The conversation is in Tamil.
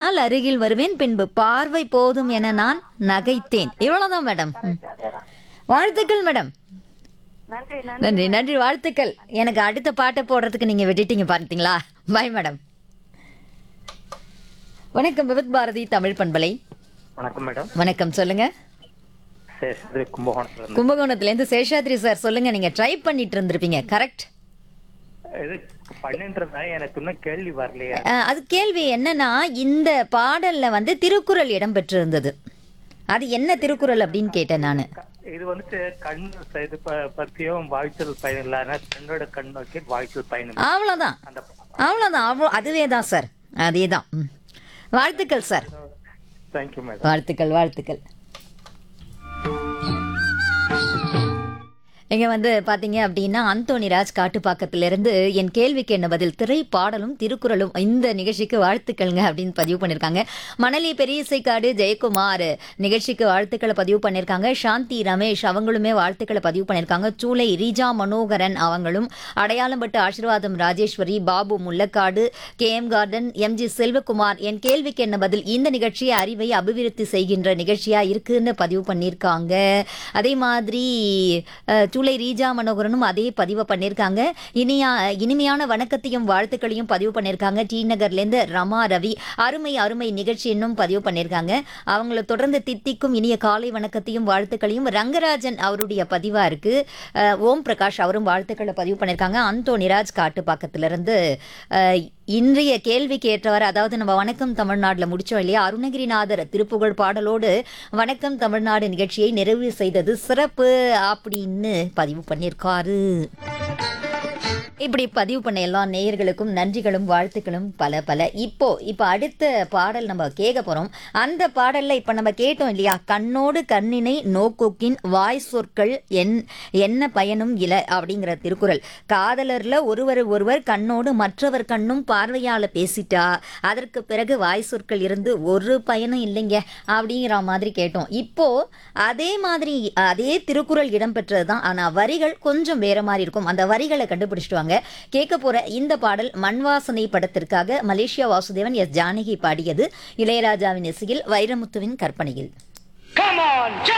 நினைத்தால் அருகில் வருவேன் பின்பு பார்வை போதும் என நான் நகைத்தேன் இவ்வளவுதான் மேடம் ம். வாழ்த்துக்கள் மேடம் நன்றி நன்றி நன்றி நன்றி வாழ்த்துக்கள் எனக்கு அடுத்த பாட்டை போடுறதுக்கு நீங்க விட்டுட்டீங்க பார்த்தீங்களா பாய் மேடம் வணக்கம் விபத் பாரதி தமிழ் பண்பலை வணக்கம் மேடம் வணக்கம் சொல்லுங்க சேஷாத்ரி கும்பகோணத்துல இருந்து கும்பகோணத்துல இருந்து சேஷாத்ரி சார் சொல்லுங்க நீங்க ட்ரை பண்ணிட்டு இருந்திருப்பீங்க கரெக்ட் இது பண்ணிட்டு இருந்தேன் எனக்கு இன்னும் கேள்வி வரலையா அது கேள்வி என்னன்னா இந்த பாடல்ல வந்து திருக்குறள் இடம் பெற்றிருந்தது அது என்ன திருக்குறள் அப்படின்னு கேட்டேன் நானு இது வந்துட்டு கண் இது ப- பத்தியும் வாழ்த்தல் பயன் இல்ல கண்ணோட கண் நோக்கி வாழ்த்தல் பயணம் அவ்வளவுதான் அந்த அவ்வளவுதான் அவ்வளோ அதுவே தான் சார் அதே தான் ம். வாழ்த்துக்கள் சார் தேங்க்யூ மேடம் வாழ்த்துக்கள் வாழ்த்துக்கள் இங்க வந்து பாத்தீங்க அப்படின்னா அந்தோணிராஜ் காட்டுப்பாக்கத்திலிருந்து என் கேள்விக்கு என்ன பதில் திரை பாடலும் திருக்குறளும் இந்த நிகழ்ச்சிக்கு வாழ்த்துக்கள்ங்க அப்படின்னு பதிவு பண்ணியிருக்காங்க மணலி பெரியசைக்காடு ஜெயக்குமார் நிகழ்ச்சிக்கு வாழ்த்துக்களை பதிவு பண்ணியிருக்காங்க சாந்தி ரமேஷ் அவங்களுமே வாழ்த்துக்களை பதிவு பண்ணியிருக்காங்க சூளை ரீஜா மனோகரன் அவங்களும் அடையாளம் பட்டு ஆசீர்வாதம் Rajeshwari Babu Mullakadu K M garden MG Selvakumar என் கேள்விக்கு என்ன பதில் இந்த நிகழ்ச்சியை அறிவை அபிவிருத்தி செய்கின்ற நிகழ்ச்சியா இருக்குன்னு பதிவு பண்ணியிருக்காங்க அதே மாதிரி அஹ், சூளை ரீஜா மனோகரனும் அதே பதிவை பண்ணியிருக்காங்க இனியா இனிமையான வணக்கத்தையும் வாழ்த்துக்களையும் பதிவு பண்ணியிருக்காங்க டி நகர்லேருந்து ரமா ரவி அருமை அருமை நிகழ்ச்சி இன்னும் பதிவு பண்ணியிருக்காங்க அவங்கள தொடர்ந்து தித்திக்கும் இனிய காலை வணக்கத்தையும் வாழ்த்துக்களையும் ரங்கராஜன் அவருடைய பதிவா இருக்கு அஹ், ஓம் பிரகாஷ் அவரும் வாழ்த்துக்களை பதிவு பண்ணியிருக்காங்க அந்தோணிராஜ் காட்டுப்பாக்கத்திலிருந்து அஹ், இன்றைய கேள்விக்கு ஏற்றவாறு அதாவது நம்ம வணக்கம் தமிழ்நாடுல முடிச்சோம் இல்லையா அருணகிரிநாதர் திருப்புகழ் பாடலோடு வணக்கம் தமிழ்நாடு நிகழ்ச்சியை நிறைவு செய்தது சிறப்பு அப்படின்னு பதிவு பண்ணியிருக்காரு இப்படி பதிவு பண்ண எல்லா நேயர்களுக்கும் நன்றிகளும் வாழ்த்துக்களும் பல பல இப்போ இப்போ அடுத்த பாடல் நம்ம கேட்க போறோம் அந்த பாடல்ல இப்ப நம்ம கேட்டோம் இல்லையா கண்ணோடு கண்ணினை நோக்குக்கின் வாய் சொற்கள் என் என்ன பயனும் இல அப்படிங்கிற திருக்குறள் காதலர்ல ஒருவர் ஒருவர் கண்ணோடு மற்றவர் கண்ணும் பார்வையால பேசிட்டா அதற்கு பிறகு வாய் சொற்கள் இருந்து ஒரு பயனும் இல்லைங்க அப்படிங்கிற மாதிரி கேட்டோம் இப்போ அதே மாதிரி அதே திருக்குறள் இடம்பெற்றது தான் ஆனா வரிகள் கொஞ்சம் வேற மாதிரி இருக்கும் அந்த வரிகளை கண்டுபிடிச்சிட்டு வாங்க கேட்க போற இந்த பாடல் மண்வாசனை படத்திற்காக மலேசியா வாசுதேவன் எஸ் ஜானகி பாடியது இளையராஜாவின் இசையில் வைரமுத்துவின் கற்பனையில் Come on,